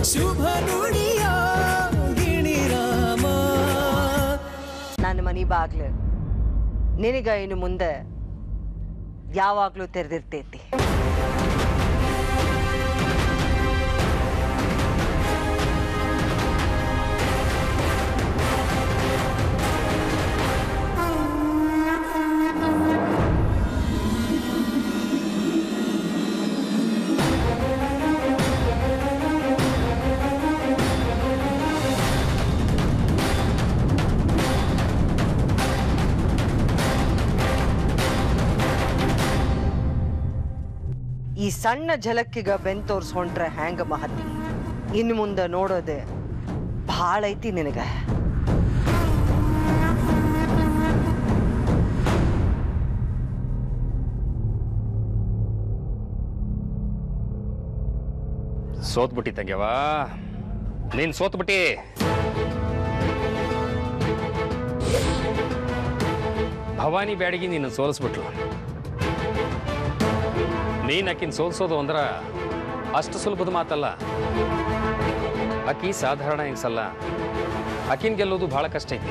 ಶುಭ ನುಡಿಯ ಗಿಣಿರಾಮ ನನ್ನ ಮನೆ ಬಾಗ್ಲು ನಿನಗ ಇನ್ನು ಮುಂದೆ ಯಾವಾಗಲೂ ತೆರೆದಿರ್ತೈತಿ ಈ ಸಣ್ಣ ಝಲಕ್ಕಿಗ ಬೆನ್ ತೋರ್ಸ್ಕೊಂಡ್ರೆ ಹ್ಯಾಂಗ ಮಹತಿ ಇನ್ನು ಮುಂದೆ ನೋಡೋದೆ ಭಾಳ ಐತಿ ನಿನಗ ಸೋತ್ಬಿಟ್ಟಿ ತಂಗ್ಯವ ನೀನ್ ಸೋತ್ಬಿಟ್ಟಿ ಭವಾನಿ ಬ್ಯಾಡಿಗೆ ನಿನ್ನ ಸೋಲಿಸ್ಬಿಟ್ಲು ನೀನ್ ಆಕಿನ ಸೋಲ್ಸೋದು ಅಂದ್ರ ಅಷ್ಟು ಸುಲಭದ ಮಾತಲ್ಲ ಆಕಿ ಸಾಧಾರಣ ಹೆಂಗ್ಸಲ್ಲ ಆಕಿನ್ ಗೆಲ್ಲೋದು ಬಹಳ ಕಷ್ಟ ಐತಿ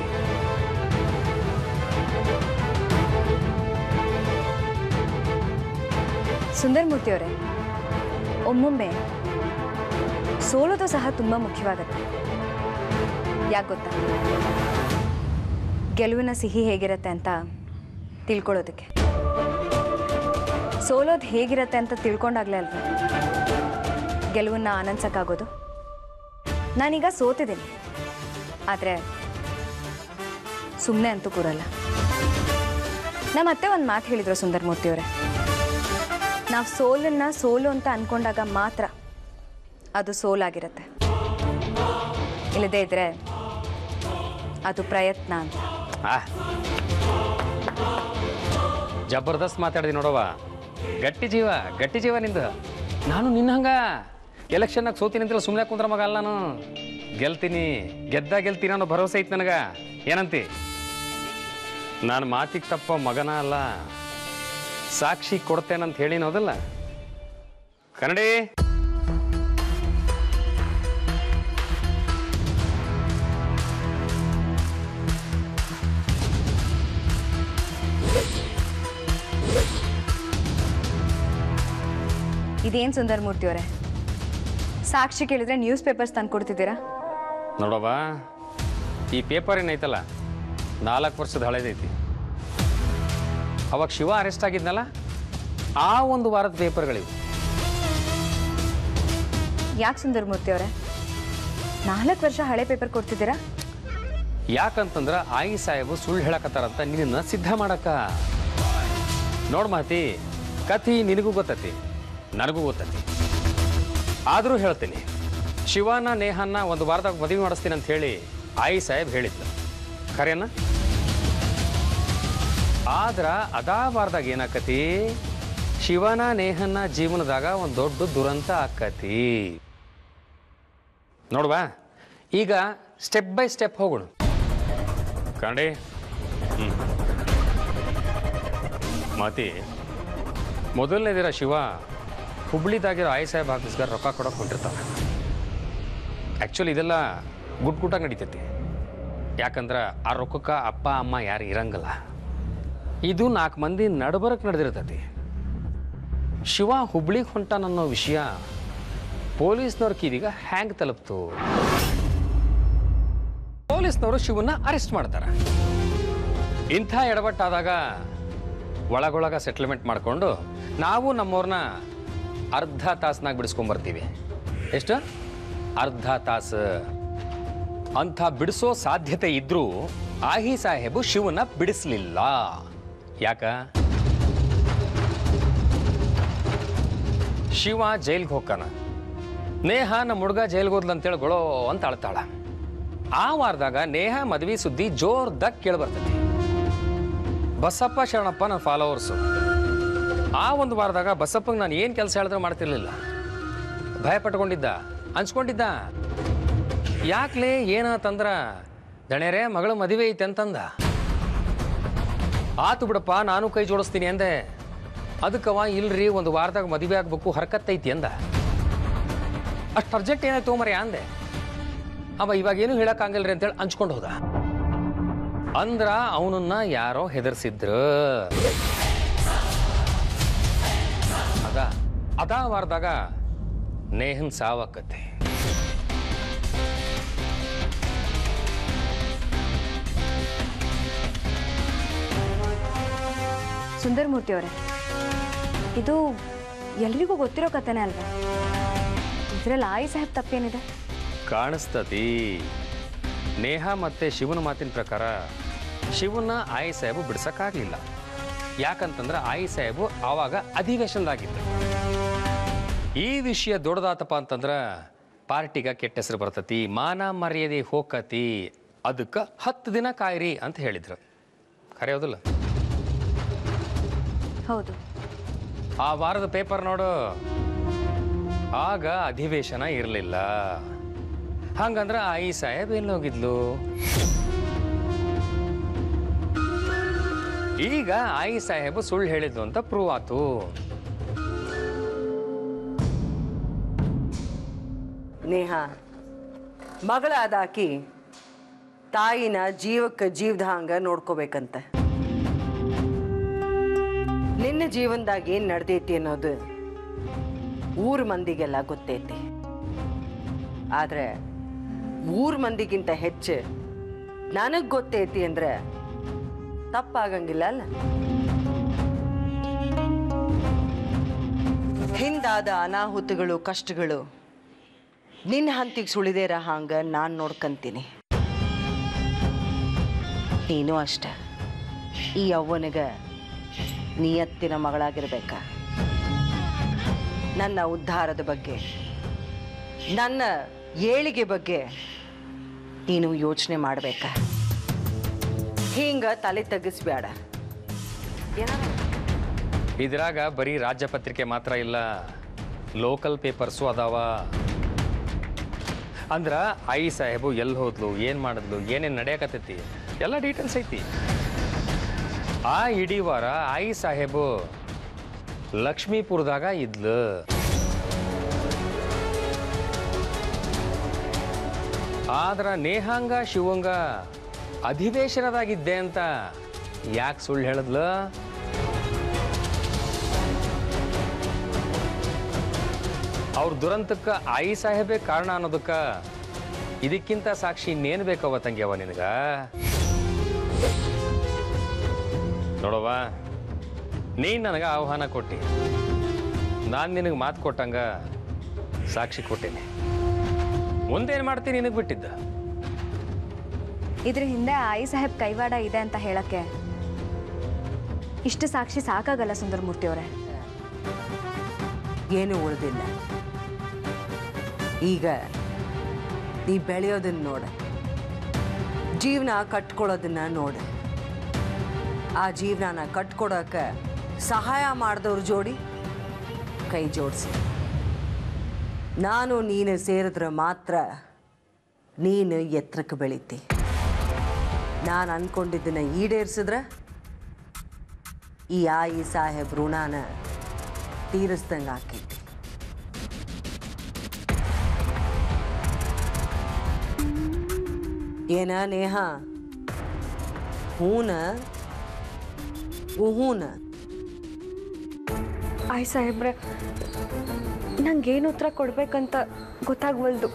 ಸುಂದರಮೂರ್ತಿ ಅವರೇ ಒಮ್ಮೊಮ್ಮೆ ಸೋಲೋದು ಸಹ ತುಂಬ ಮುಖ್ಯವಾಗತ್ತೆ ಯಾಕೆ ಗೊತ್ತಾ ಗೆಲುವಿನ ಸಿಹಿ ಹೇಗಿರತ್ತೆ ಅಂತ ತಿಳ್ಕೊಳ್ಳೋದಕ್ಕೆ ಸೋಲೋದು ಹೇಗಿರತ್ತೆ ಅಂತ ತಿಳ್ಕೊಂಡಾಗ್ಲೇ ಅಲ್ವಾ ಗೆಲುವನ್ನ ಆನಂದಿಸಕ್ಕಾಗೋದು ನಾನೀಗ ಸೋತಿದ್ದೀನಿ ಆದರೆ ಸುಮ್ಮನೆ ಅಂತೂ ಕೂರಲ್ಲ ನಮ್ಮ ಅತ್ತೆ ಒಂದು ಮಾತು ಹೇಳಿದ್ರು ಸುಂದರಮೂರ್ತಿ ಅವರೇ ನಾವು ಸೋಲನ್ನ ಸೋಲು ಅಂತ ಅನ್ಕೊಂಡಾಗ ಮಾತ್ರ ಅದು ಸೋಲಾಗಿರುತ್ತೆ ಇಲ್ಲದೇ ಇದ್ರೆ ಅದು ಪ್ರಯತ್ನ ಅಂತ ಆ ಜಬರ್ದಸ್ತ್ ಮಾತಾಡಿದಿ ನೋಡವ್ವ ಗಟ್ಟಿ ಜೀವ ಗಟ್ಟಿ ಜೀವ ನಿಂದು ನಾನು ನಿನ್ನ ಹಂಗ ಎಲೆಕ್ಷನ್ನಾಗ ಸೋತೀನಿ ಅಂತೇಳಿ ಸುಮ್ಮನೆ ಕುಂದ್ರ ಮಗ ಅಲ್ಲ ನಾನು ಗೆಲ್ತೀನಿ ಗೆದ್ದ ಗೆಲ್ತೀನಿ ಅನ್ನೋ ಭರವಸೆ ಐತಿ ನನಗ ಏನಂತಿ ನಾನು ಮಾತಿಗೆ ತಪ್ಪ ಮಗನ ಅಲ್ಲ ಸಾಕ್ಷಿ ಕೊಡ್ತೇನಂತ ಹೇಳಿನೋದಲ್ಲ ಕನ್ನಡಿ ಇದೇನು ಸುಂದರಮೂರ್ತಿ ಅವರೇ ಸಾಕ್ಷಿ ಕೇಳಿದ್ರೆ ನ್ಯೂಸ್ ಪೇಪರ್ಸ್ ತಂದು ಕೊಡ್ತಿದ್ದೀರಾ ನೋಡವ್ವ ಈ ಪೇಪರ್ ಏನೈತಲ್ಲ ನಾಲ್ಕು ವರ್ಷದ ಹಳೇದೈತಿ ಅವಾಗ ಶಿವ ಅರೆಸ್ಟ್ ಆಗಿದ್ನಲ್ಲ ಆ ಒಂದು ವಾರದ ಪೇಪರ್ಗಳಿವು ಯಾಕೆ ಸುಂದರಮೂರ್ತಿ ಅವರೇ ನಾಲ್ಕು ವರ್ಷ ಹಳೆ ಪೇಪರ್ ಕೊಡ್ತಿದ್ದೀರಾ ಯಾಕಂತಂದ್ರ ಆಯಿ ಸಾಹೇಬು ಸುಳ್ಳು ಹೇಳಕತ್ತಾರಂತ ನಿನ್ನ ಸಿದ್ಧ ಮಾಡಕ್ಕ ನೋಡ್ ಮಾತಿ ಕಥಿ ನಿನಗೂ ಗೊತ್ತತಿ ನನಗೂ ಗೊತ್ತತಿ ಆದರೂ ಹೇಳ್ತೀನಿ ಶಿವನ ನೇಹನ್ನ ಒಂದು ವಾರದಾಗ ಮದುವೆ ಮಾಡಿಸ್ತೀನಿ ಅಂತ ಹೇಳಿ ಆಯಿ ಸಾಹೇಬ್ ಹೇಳಿದ್ಲು ಖರೇನ ಆದ್ರ ಅದಾ ವಾರದಾಗ ಏನಾಕತಿ ಶಿವನ ನೇಹನ್ನ ಜೀವನದಾಗ ಒಂದು ದೊಡ್ಡ ದುರಂತ ಆಕತಿ ನೋಡ್ವಾ ಈಗ ಸ್ಟೆಪ್ ಬೈ ಸ್ಟೆಪ್ ಹೋಗೋಣ ಕಂಡಿ ಹ್ಞೂ ಮಾತಿ ಮೊದಲನೇ ದಿನ ಶಿವ ಹುಬ್ಳಿದಾಗಿರೋ ಆಯ್ ಸಾಹೇಬ್ ಆಫೀಸ್ಗಾರ ರೊಕ್ಕ ಕೊಡೋಕೆ ಹೊಂಟಿರ್ತಾನೆ ಆ್ಯಕ್ಚುಲಿ ಇದೆಲ್ಲ ಗುಡ್ ಗುಟ್ಟಾಗಿ ನಡೀತೈತಿ ಯಾಕಂದ್ರೆ ಆ ರೊಕ್ಕಕ್ಕೆ ಅಪ್ಪ ಅಮ್ಮ ಯಾರು ಇರಂಗಿಲ್ಲ ಇದು ನಾಲ್ಕು ಮಂದಿ ನಡಬರಕ್ಕೆ ನಡೆದಿರ್ತೈತಿ ಶಿವ ಹುಬ್ಳಿಗೆ ಹೊಂಟಾನನ್ನೋ ವಿಷಯ ಪೊಲೀಸ್ನವ್ರ ಕಿವಿಗೆ ಹ್ಯಾಂಗ್ ತಲುಪ್ತು ಪೊಲೀಸ್ನವರು ಶಿವನ್ನ ಅರೆಸ್ಟ್ ಮಾಡ್ತಾರೆ ಇಂಥ ಎಡವಟ್ಟಾದಾಗ ಒಳಗೊಳಗ ಸೆಟ್ಲ್ಮೆಂಟ್ ಮಾಡಿಕೊಂಡು ನಾವು ನಮ್ಮವ್ರನ್ನ ಅರ್ಧ ತಾಸ್ನಾಗ ಬಿಡಿಸ್ಕೊಂಬರ್ತೀವಿ ಎಷ್ಟು ಅರ್ಧ ತಾಸು ಅಂಥ ಬಿಡಿಸೋ ಸಾಧ್ಯತೆ ಇದ್ರೂ ಆಹಿ ಸಾಹೇಬು ಶಿವನ ಬಿಡಿಸ್ಲಿಲ್ಲ ಯಾಕ ಶಿವ ಜೈಲ್ಗೆ ಹೋಗ್ತಾನ ನೇಹ ನಮ್ಮ ಹುಡುಗ ಜೈಲ್ಗೆ ಹೋದ್ಲು ಅಂತೇಳಿ ಗೊಳೋ ಅಂತ ಅಳ್ತಾಳ ಆ ವಾರದಾಗ ನೇಹ ಮದ್ವಿ ಸುದ್ದಿ ಜೋರ್ದಾಗ ಕೇಳಿಬರ್ತೈತಿ ಬಸಪ್ಪ ಶರಣಪ್ಪ ನನ್ನ ಫಾಲೋವರ್ಸು ಆ ಒಂದು ವಾರದಾಗ ಬಸಪ್ಪಂಗೆ ನಾನು ಏನು ಕೆಲಸ ಹೇಳಿದ್ರೆ ಮಾಡ್ತಿರ್ಲಿಲ್ಲ ಭಯ ಪಟ್ಕೊಂಡಿದ್ದ ಹಂಚ್ಕೊಂಡಿದ್ದ ಯಾಕ್ಲೇ ಏನಾತಂದ್ರ ದಣ್ಯರೇ ಮಗಳ ಮದುವೆ ಐತೆ ಅಂತಂದ ಆತು ಬಿಡಪ್ಪ ನಾನು ಕೈ ಜೋಡಿಸ್ತೀನಿ ಅಂದೆ ಅದಕ್ಕವ ಇಲ್ರಿ ಒಂದು ವಾರದಾಗ ಮದುವೆ ಆಗ್ಬೇಕು ಹರಕತ್ತೈತಿ ಅಂದ ಅಷ್ಟು ಅರ್ಜೆಂಟ್ ಏನಾಯ್ತು ಮರಿ ಅಂದೆ ಅವ ಇವಾಗ ಏನು ಹೇಳಕ್ಕಾಗಲ್ರಿ ಅಂತೇಳಿ ಹಂಚ್ಕೊಂಡು ಹೋದ ಅಂದ್ರ ಅವನನ್ನ ಯಾರೋ ಹೆದರ್ಸಿದ್ರು ಅದ ಅದಾ ವಾರದಾಗ ನೇಹನ್ ಸಾವಾಕತ್ತೆ ಸುಂದರಮೂರ್ತಿ ಅವರೇ ಇದು ಎಲ್ರಿಗೂ ಗೊತ್ತಿರೋ ಕಥೆನೇ ಅಲ್ವಾ ಇದರಲ್ಲಿ ಆಯಿ ಸಾಹೇಬ್ ತಪ್ಪೇನಿದೆ ಕಾಣಿಸ್ತತಿ ನೇಹ ಮತ್ತೆ ಶಿವನ ಮಾತಿನ ಪ್ರಕಾರ ಶಿವನ ಆಯಿ ಸಾಹೇಬು ಬಿಡ್ಸಕ್ಕಾಗ್ಲಿಲ್ಲ ಯಾಕಂತಂದ್ರೆ ಆಯಿ ಸಾಹೇಬು ಆವಾಗ ಅಧಿವೇಶನದಾಗಿದ್ದ ಈ ವಿಷಯ ದೊಡ್ಡದಾತಪ್ಪ ಅಂತಂದ್ರ ಪಾರ್ಟಿಗ ಕೆಟ್ಟ ಹೆಸರು ಬರ್ತತಿ ಮಾನ ಮರ್ಯಾದೆ ಹೋಕತಿ ಅದಕ್ಕೆ ಹತ್ತು ದಿನ ಕಾಯಿರಿ ಅಂತ ಹೇಳಿದ್ರು ಖರೆ ಹೌದಲ್ಲ ಹೌದು ಆ ವಾರದ ಪೇಪರ್ ನೋಡು ಆಗ ಅಧಿವೇಶನ ಇರಲಿಲ್ಲ ಹಂಗಂದ್ರ ಆಯಿ ಸಾಹೇಬ್ ಎಲ್ಲಿ ಹೋಗಿದ್ಲು ಈಗ ಆಯಿ ಸಾಹೇಬು ಸುಳ್ಳು ಹೇಳಿದ್ಲು ಅಂತ ಪ್ರೂವ್ ಆತು ನೇಹ ಮಗಳಾದ ಆಕಿ ತಾಯಿನ ಜೀವಕ್ಕೆ ಜೀವದ ಹಂಗ ನೋಡ್ಕೋಬೇಕಂತ ನಿನ್ನ ಜೀವನದಾಗ ಏನ್ ನಡೆದೈತಿ ಅನ್ನೋದು ಊರ್ ಮಂದಿಗೆಲ್ಲ ಗೊತ್ತೈತಿ ಆದ್ರೆ ಊರ್ ಮಂದಿಗಿಂತ ಹೆಚ್ಚು ನನಗ್ ಗೊತ್ತೈತಿ ಅಂದ್ರೆ ತಪ್ಪಾಗಂಗಿಲ್ಲ ಅಲ್ಲ ಹಿಂದಾದ ಅನಾಹುತಗಳು ಕಷ್ಟಗಳು ನಿನ್ನ ಹಂತಿಗೆ ಸುಳಿದೇರ ಹಾಂಗ ನಾನು ನೋಡ್ಕಂತೀನಿ ನೀನು ಅಷ್ಟ ಈ ಯವ್ವನಿಗ ನಿಯತ್ತಿನ ಮಗಳಾಗಿರ್ಬೇಕ ನನ್ನ ಉದ್ಧಾರದ ಬಗ್ಗೆ ನನ್ನ ಏಳಿಗೆ ಬಗ್ಗೆ ನೀನು ಯೋಚನೆ ಮಾಡ್ಬೇಕ ಹಿಂಗ ತಲೆ ತಗ್ಗಿಸ್ಬೇಡ ಏನಾರ ಇದ್ರಾಗ ಬರೀ ರಾಜ್ಯ ಪತ್ರಿಕೆ ಮಾತ್ರ ಇಲ್ಲ ಲೋಕಲ್ ಪೇಪರ್ಸು ಅದಾವ ಅಂದ್ರ ಆಯಿ ಸಾಹೇಬು ಎಲ್ಲಿ ಹೋದ್ಲು ಏನ್ ಮಾಡಿದ್ಲು ಏನೇನ್ ನಡೆಯಕತ್ತೈತಿ ಎಲ್ಲ ಡೀಟೇಲ್ಸ್ ಐತಿ ಆ ಇಡೀ ವಾರ ಆಯಿ ಸಾಹೇಬು ಲಕ್ಷ್ಮೀಪುರದಾಗ ಇದ್ಲು ಆದ್ರ ನೇಹಾಂಗ ಶಿವಂಗ ಅಧಿವೇಶನದಾಗಿದ್ದೆ ಅಂತ ಯಾಕೆ ಸುಳ್ಳು ಹೇಳಿದ್ಲು ಅವ್ರ ದುರಂತಕ್ಕೆ ಆಯಿ ಸಾಹೇಬೇ ಕಾರಣ ಅನ್ನೋದಕ್ಕ ಇದಕ್ಕಿಂತ ಸಾಕ್ಷಿ ಇನ್ನೇನು ಬೇಕವ ತಂಗ್ಯವ ನಿನಗ ನೋಡವ್ವ ನೀನ್ ನನಗೆ ಆಹ್ವಾನ ಕೊಟ್ಟಿ ನಾನು ನಿನಗೆ ಮಾತು ಕೊಟ್ಟಂಗ ಸಾಕ್ಷಿ ಕೊಟ್ಟೇನೆ ಮುಂದೇನು ಮಾಡ್ತೀನಿ ನಿನಗೆ ಬಿಟ್ಟಿದ್ದ ಇದ್ರ ಹಿಂದೆ ಆಯಿ ಸಾಹೇಬ್ ಕೈವಾಡ ಇದೆ ಅಂತ ಹೇಳಕ್ಕೆ ಇಷ್ಟು ಸಾಕ್ಷಿ ಸಾಕಾಗಲ್ಲ ಸುಂದರಮೂರ್ತಿ ಅವರೇ ಏನೂ ಉಳಿದಿಲ್ಲ ಈಗ ನೀ ಬೆಳೆಯೋದನ್ನ ನೋಡ ಜೀವನ ಕಟ್ಕೊಳ್ಳೋದನ್ನ ನೋಡ ಆ ಜೀವನನ ಕಟ್ಕೊಡೋಕೆ ಸಹಾಯ ಮಾಡಿದವ್ರ ಜೋಡಿ ಕೈ ಜೋಡಿಸಿ ನಾನು ನೀನು ಸೇರಿದ್ರೆ ಮಾತ್ರ ನೀನು ಎತ್ತರಕ್ಕೆ ಬೆಳಿತಿ ನಾನು ಅನ್ಕೊಂಡಿದ್ದನ್ನ ಈಡೇರಿಸಿದ್ರೆ ಈ ಆಯಿ ಸಾಹೇಬ್ ಋಣನ ತೀರಿಸ್ದಂಗೆ ಆಕೈತಿ ಏನ ನೇಹ ಹೂನ ಉಹೂನ ಆಯ್ ಸಾಹೇಬ್ರೆ ನಂಗೇನು ಉತ್ತರ ಕೊಡ್ಬೇಕಂತ ಗೊತ್ತಾಗ್ವಲ್ದು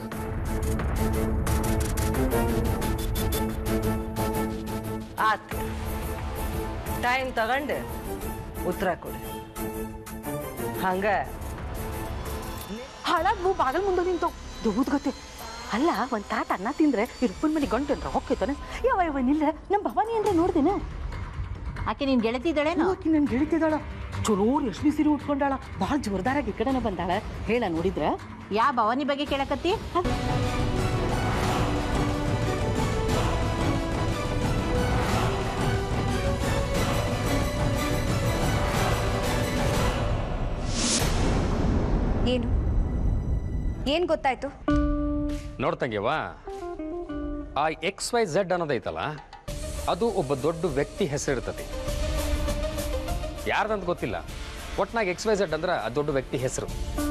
ಆತ್ ಟೈಮ್ ತಗೊಂಡು ಉತ್ತರ ಕೊಡು ಹಂಗ ಹಾಳಾಗ್ ಬಾಗಲ್ ಮುಂದೆ ನಿಂತು ದೂದ್ ಗೊತ್ತೆ ಅಲ್ಲ ಒಂದ್ ತಾಟ ಅನ್ನ ತಿಂದ್ರೆ ಇರುಪ್ಪನ್ ಮನೆ ಗಂಟು ಅಂದ್ರೆ ಹೊಕ್ಕೈತಾನೆ ಯಾವ ಯಾವ ನಿಲ್ಲ ನಮ್ಮ ಭವಾನಿ ಅಂದ್ರೆ ನೋಡ್ದೇನ ಆಕೆ ನಿನ್ ಗೆಳತಿದ್ದಾಳೇನೋ ಆಕಿ ನನ್ ಗೆಳಿತಿದಾಳ ಚಲೋ ರೇಷ್ಮೆ ಸೀರೆ ಉಟ್ಕೊಂಡಾಳ ಭಾಳ ಜೋರ್ದಾರಾಗಿ ಈ ಕಡೆನ ಬಂದಾಳ ಹೇಳ ನೋಡಿದ್ರ ಯಾ ಭವಾನಿ ಬಗ್ಗೆ ಕೇಳಕತ್ತಿ ಏನು ಏನು ಗೊತ್ತಾಯ್ತು ನೋಡ್ತಂಗ್ಯವ ಆ ಎಕ್ಸ್ ವೈ ಝೆಡ್ ಅನ್ನೋದೈತಲ್ಲ ಅದು ಒಬ್ಬ ದೊಡ್ಡ ವ್ಯಕ್ತಿ ಹೆಸರಿರ್ತತಿ ಯಾರ್ದಂತ ಗೊತ್ತಿಲ್ಲ ಒಟ್ನಾಗ ಎಕ್ಸ್ ವೈ ಝೆಡ್ ಅಂದ್ರೆ ಆ ದೊಡ್ಡ ವ್ಯಕ್ತಿ ಹೆಸರು